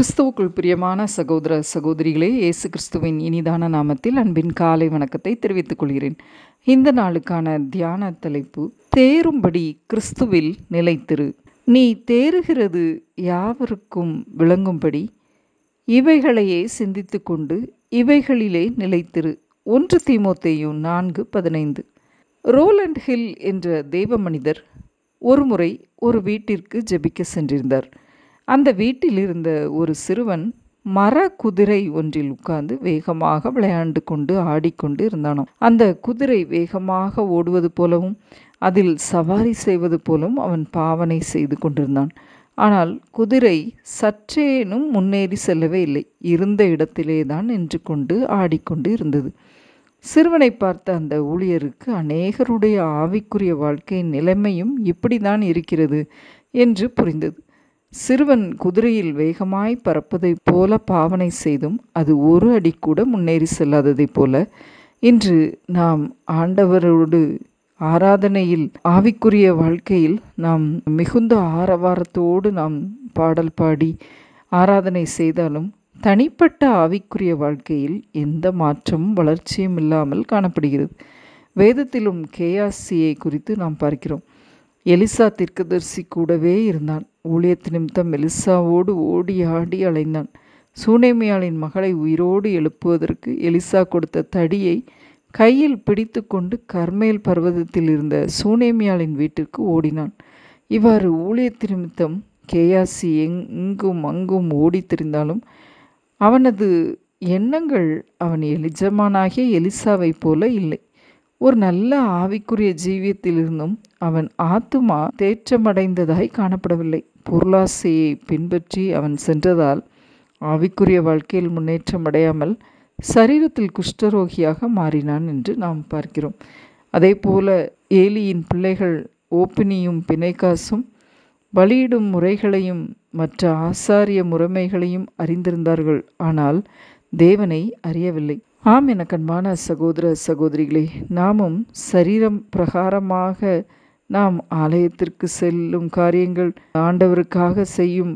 கிறிஸ்துவுக்குள் பிரியமான சகோதர சகோதரிகளே இயேசு கிறிஸ்துவின் இனிதான நாமத்தில் அன்பின் காலை வணக்கத்தை தெரிவித்துக் கொள்கிறேன் இந்த நாளுக்கான தியான தலைப்பு தேரும்படி கிறிஸ்துவில் நிலைத்திரு நீ தேறுகிறது யாவருக்கும் விளங்கும்படி இவைகளையே சிந்தித்து கொண்டு இவைகளிலே நிலைத்திரு ஒன்று தீமோத்தேயு நான்கு பதினைந்து ரோலண்ட் ஹில் என்ற தேவ மனிதர் ஒருமுறை ஒரு வீட்டிற்கு ஜெபிக்க சென்றிருந்தார் அந்த வீட்டில் இருந்த ஒரு சிறுவன் மர குதிரை ஒன்றில் உட்கார்ந்து வேகமாக விளையாண்டு கொண்டு ஆடிக்கொண்டு இருந்தானாம் அந்த குதிரை வேகமாக ஓடுவது போலவும் அதில் சவாரி செய்வது போலவும் அவன் பாவனை செய்து கொண்டிருந்தான் ஆனால் குதிரை சற்றேனும் முன்னேறி செல்லவே இல்லை இருந்த இடத்திலே தான் நின்று கொண்டு ஆடிக்கொண்டு இருந்தது சிறுவனை பார்த்த அந்த ஊழியருக்கு அநேகருடைய ஆவிக்குரிய வாழ்க்கையின் நிலைமையும் இப்படி தான் இருக்கிறது என்று புரிந்தது சிறுவன் குதிரையில் வேகமாய் பறப்பதைப் போல பாவனை செய்தும் அது ஒரு அடி கூட முன்னேறி செல்லாததைப் போல இன்று நாம் ஆண்டவரோடு ஆராதனையில் ஆவிக்குரிய வாழ்க்கையில் நாம் மிகுந்த ஆரவாரத்தோடு நாம் பாடல் பாடி ஆராதனை செய்தாலும் தனிப்பட்ட ஆவிக்குரிய வாழ்க்கையில் எந்த மாற்றமும் வளர்ச்சியும் இல்லாமல் காணப்படுகிறது வேதத்திலும் கேஆசியை குறித்து நாம் பார்க்கிறோம் எலிசா தீர்க்கதரிசி கூடவே இருந்தான் ஊழியத்து நிமித்தம் எலிசாவோடு ஓடி ஆடி அலைந்தான் சூனேமியாளின் மகளை உயிரோடு எழுப்புவதற்கு எலிசா கொடுத்த தடியை கையில் பிடித்து கொண்டு கர்மேல் பர்வதத்தில் இருந்த சூனேமியாளின் வீட்டிற்கு ஓடினான் இவ்வாறு ஊழியத்து நிமித்தம் கேயாசி எங்கும் அங்கும் ஓடி திரிந்தாலும் அவனது எண்ணங்கள் அவன் எலிஜமானாகிய எலிசாவைப் போல இல்லை ஒரு நல்ல ஆவிக்குரிய ஜீவியத்திலிருந்தும் அவன் ஆத்துமா தேற்றமடைந்ததாய் காணப்படவில்லை பொருளாசையை பின்பற்றி அவன் சென்றதால் ஆவிக்குரிய வாழ்க்கையில் முன்னேற்றம் அடையாமல் சரீரத்தில் குஷ்டரோகியாக மாறினான் என்று நாம் பார்க்கிறோம் அதே போல ஏலியின் பிள்ளைகள் ஓப்பினியும் பிணைக்காசும் பலியிடும் முறைகளையும் மற்ற ஆசாரிய முறைமைகளையும் அறிந்திருந்தார்கள் ஆனால் தேவனை அறியவில்லை ஆம் என கண்பான சகோதர சகோதரிகளே நாமும் சரீரம் பிரகாரமாக நாம் ஆலயத்திற்கு செல்லும் காரியங்கள் ஆண்டவருக்காக செய்யும்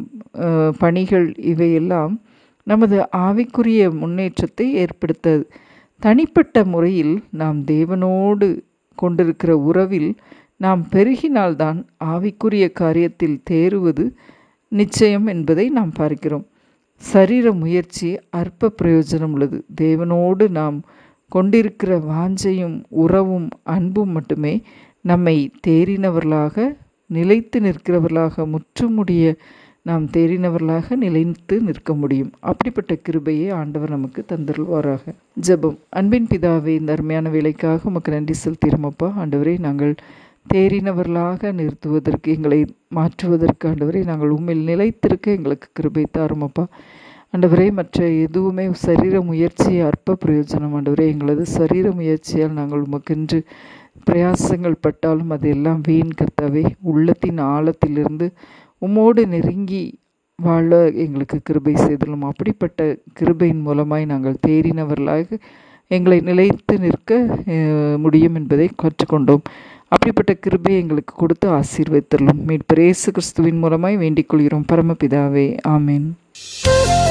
பணிகள் இவையெல்லாம் நமது ஆவிக்குரிய முன்னேற்றத்தை ஏற்படுத்தது தனிப்பட்ட முறையில் நாம் தேவனோடு கொண்டிருக்கிற உறவில் நாம் பெருகினால்தான் ஆவிக்குரிய காரியத்தில் தேறுவது நிச்சயம் என்பதை நாம் பார்க்கிறோம் சரீர முயற்சி அற்ப பிரயோஜனம் உள்ளது தேவனோடு நாம் கொண்டிருக்கிற வாஞ்சையும் உறவும் அன்பும் மட்டுமே நம்மை தேறினவர்களாக நிலைத்து நிற்கிறவர்களாக முற்றுமுடிய நாம் தேறினவர்களாக நிலைத்து நிற்க முடியும் அப்படிப்பட்ட கிருபையை ஆண்டவர் நமக்கு தந்தருள்வாராக ஜெபம் அன்பின் பிதாவே இந்த அருமையான வேலைக்காக உமக்கு நன்றி செலுத்திடுமப்பா ஆண்டவரே நாங்கள் தேறினவர்களாக நிறுத்துவதற்கு எங்களை மாற்றுவதற்கு ஆண்டவரே நாங்கள் உண்மையில் நிலைத்திருக்க எங்களுக்கு கிருபை தாருமப்பா ஆண்டவரே மற்ற எதுவுமே சரீர முயற்சி அற்ப பிரயோஜனம் ஆண்டவரே எங்களது சரீர முயற்சியால் நாங்கள் உமக்கென்று பிரயாசங்கள் பட்டாலும் அது எல்லாம் வீண் கர்த்தாவே உள்ளத்தின் ஆழத்திலிருந்து உம்மோடு நெருங்கி வாழ எங்களுக்கு கிருபை செய்துள்ளோம் அப்படிப்பட்ட கிருபையின் மூலமாய் நாங்கள் தேறினவர்களாக எங்களை நிலைத்து நிற்க முடியும் என்பதை கற்றுக்கொண்டோம் அப்படிப்பட்ட கிருபை எங்களுக்கு கொடுத்து ஆசீர்வதித்தரலும் மீட்பர் இயேசு கிறிஸ்துவின் மூலமாய் வேண்டிக் கொள்கிறோம் பரமபிதாவே ஆமேன்